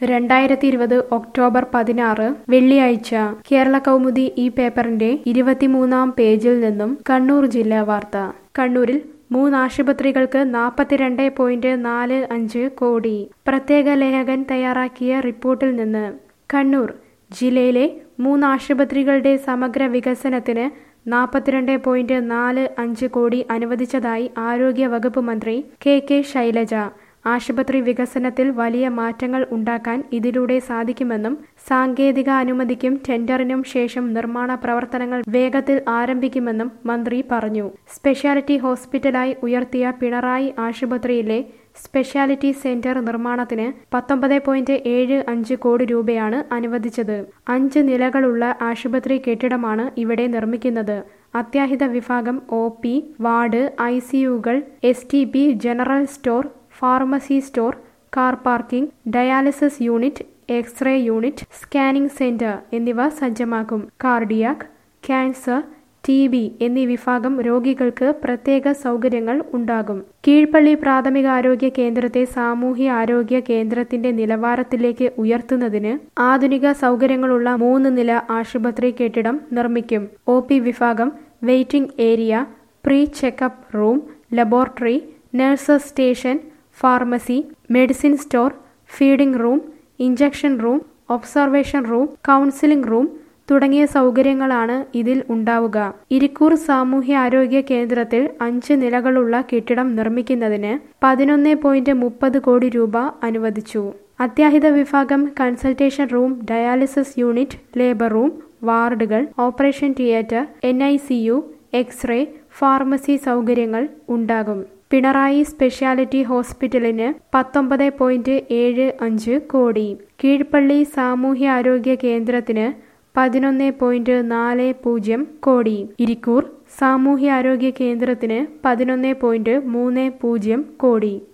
രണ്ടായിരത്തി ഇരുപത് ഒക്ടോബർ പതിനാറ് വെള്ളിയാഴ്ച കേരള കൗമുദി ഈ പേപ്പറിന്റെ ഇരുപത്തിമൂന്നാം പേജിൽ നിന്നും കണ്ണൂർ ജില്ലാ വാർത്ത കണ്ണൂരിൽ മൂന്ന് ആശുപത്രികൾക്ക് നാൽപ്പത്തിരണ്ട് പോയിന്റ് നാല് അഞ്ച് കോടി പ്രത്യേക ലേഖകൻ തയ്യാറാക്കിയ റിപ്പോർട്ടിൽ നിന്ന് കണ്ണൂർ ജില്ലയിലെ മൂന്ന് ആശുപത്രികളുടെ സമഗ്ര വികസനത്തിന് നാൽപ്പത്തിരണ്ട് പോയിന്റ് നാല് അഞ്ച് കോടി അനുവദിച്ചതായി ആരോഗ്യ വകുപ്പ് മന്ത്രി കെ കെ ശൈലജ ആശുപത്രി വികസനത്തിൽ വലിയ മാറ്റങ്ങൾ ഉണ്ടാക്കാൻ ഇതിലൂടെ സാധിക്കുമെന്നും സാങ്കേതിക അനുമതിക്കും ടെൻഡറിനും ശേഷം നിർമ്മാണ പ്രവർത്തനങ്ങൾ വേഗത്തിൽ ആരംഭിക്കുമെന്നും മന്ത്രി പറഞ്ഞു സ്പെഷ്യാലിറ്റി ഹോസ്പിറ്റലായി ഉയർത്തിയ പിണറായി ആശുപത്രിയിലെ സ്പെഷ്യാലിറ്റി സെന്റർ നിർമ്മാണത്തിന് പത്തൊമ്പത് പോയിന്റ് ഏഴ് അഞ്ച് കോടി രൂപയാണ് അനുവദിച്ചത് അഞ്ച് നിലകളുള്ള ആശുപത്രി കെട്ടിടമാണ് ഇവിടെ നിർമ്മിക്കുന്നത് അത്യാഹിത വിഭാഗം ഒ പി വാർഡ് ഐ സിയുകൾ S T P general store pharmacy store car parking dialysis unit x-ray unit scanning centre എന്നിവ സജ്ജമാക്കും കാർഡിയാക് ക്യാൻസർ ടി ബി എന്നീ വിഭാഗം രോഗികൾക്ക് പ്രത്യേക സൗകര്യങ്ങൾ ഉണ്ടാകും കീഴ്പള്ളി പ്രാഥമികാരോഗ്യ കേന്ദ്രത്തെ സാമൂഹ്യ ആരോഗ്യ കേന്ദ്രത്തിന്റെ നിലവാരത്തിലേക്ക് ഉയർത്തുന്നതിന് ആധുനിക സൗകര്യങ്ങളുള്ള മൂന്ന് നില ആശുപത്രി കെട്ടിടം നിർമ്മിക്കും ഒ പി വിഭാഗം waiting area pre checkup room laboratory nurses station pharmacy medicine store feeding room injection room observation room counselling room തുടങ്ങിയ സൗകര്യങ്ങളാണ് ഇതിൽ ഉണ്ടാവുക ഇരിക്കൂർ സാമൂഹ്യ ആരോഗ്യ കേന്ദ്രത്തിൽ അഞ്ച് നിലകളുള്ള കെട്ടിടം നിർമ്മിക്കുന്നതിന് പതിനൊന്ന് പോയിന്റ് മുപ്പത് കോടി രൂപ അനുവദിച്ചു അത്യാഹിത വിഭാഗം consultation room dialysis unit labour room വാർഡുകൾ operation theatre N I C U x-ray pharmacy സൗകര്യങ്ങൾ ഉണ്ടാകും പിണറായി സ്പെഷ്യാലിറ്റി ഹോസ്പിറ്റലിന് പത്തൊമ്പത് പോയിന്റ് ഏഴ് അഞ്ച് കോടി കീഴ്പള്ളി സാമൂഹ്യ ആരോഗ്യ കേന്ദ്രത്തിന് പതിനൊന്ന് പോയിന്റ് നാല് പൂജ്യം കോടി ഇരിക്കൂർ സാമൂഹ്യ ആരോഗ്യ കേന്ദ്രത്തിന് പതിനൊന്ന് പോയിന്റ് മൂന്ന് പൂജ്യം കോടി